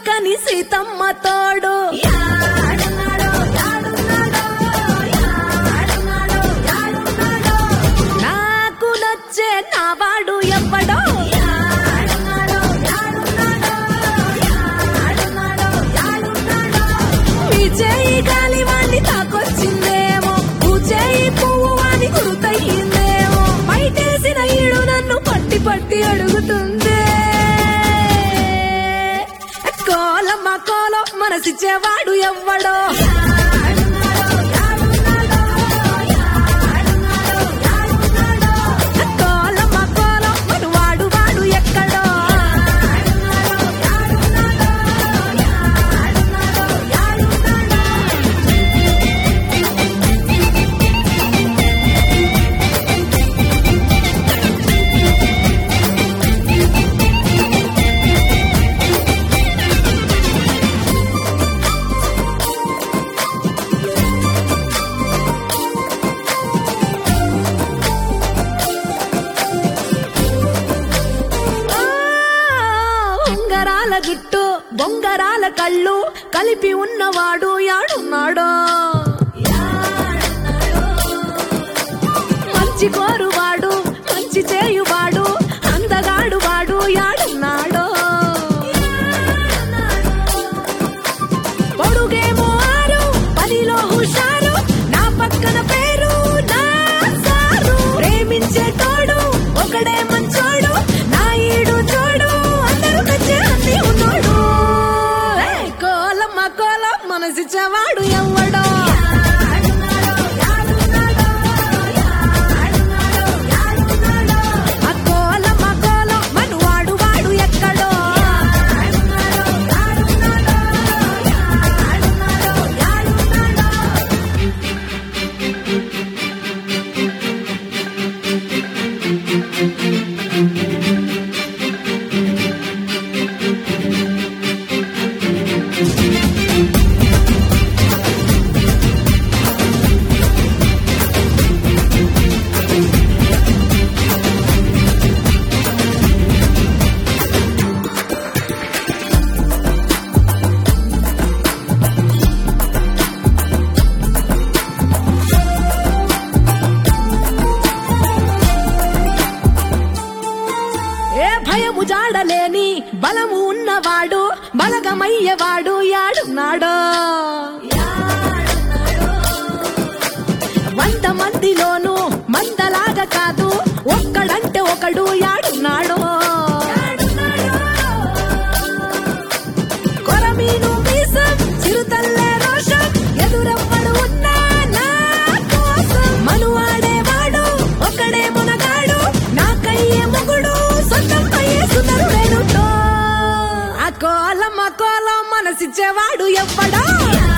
సక్కని సీతమ్మ తోడు నాకు నచ్చే నా వాడు ఎవ్వడో మీ చేయి గాలి వాణ్ణి తాకొచ్చిందేమో భూ చేయి పువ్వు వాణి గురుతయ్యిందేమో బయటేసిన ఈడు నన్ను పట్టి పట్టి అడుగుతుందే కోలమ్మ కోలం మనసిచ్చేవాడు ఎవ్వడో కోలమ్మ కోలం మనువాడు వాడు ఎక్కడో ఆ, ఉంగరాల జుట్టు బొంగరాల కళ్ళు కలిపి ఉన్నవాడు యాడున్నాడో మంచి కోరువాడు మంచి చేయువాడు అందగాడు వాడు యాడున్నాడో పొడుగేమో ఆరు పనిలో హుషారు నా పక్కన పేరు నా సారు ప్రేమించే తోడు ఒకడే మంచోడు నా ఈడు చూడు అందరూ నచ్చే అన్ని ఉన్నోడు ఏయ్, కోలమ్మ కోలం మనసిచ్చేవాడు ఎవ్వడో ఆ కోలమ్మ కోలం మనువాడు వాడు ఎక్కడో ఏ భయము జాడలేని బలము ఉన్నవాడు బలగమయ్యేవాడు యాడున్నాడో వంద మందిలోనూ మందలాగా కాదు ఒక్కడంటే ఒకడు యాడున్నాడో కొరమీను మీసం చిరుతల్లే రోషం ఎదురెవ్వడు ఉన్నా నా కోసం మనువాడేవాడు ఒకడే మునగాడు నాకయ్యే మొగుడు సొంతం అయ్యే సుందరుడేనుటో ఆ కోలం ఆ కోలం మనసిచ్చేవాడు ఎవ్వడో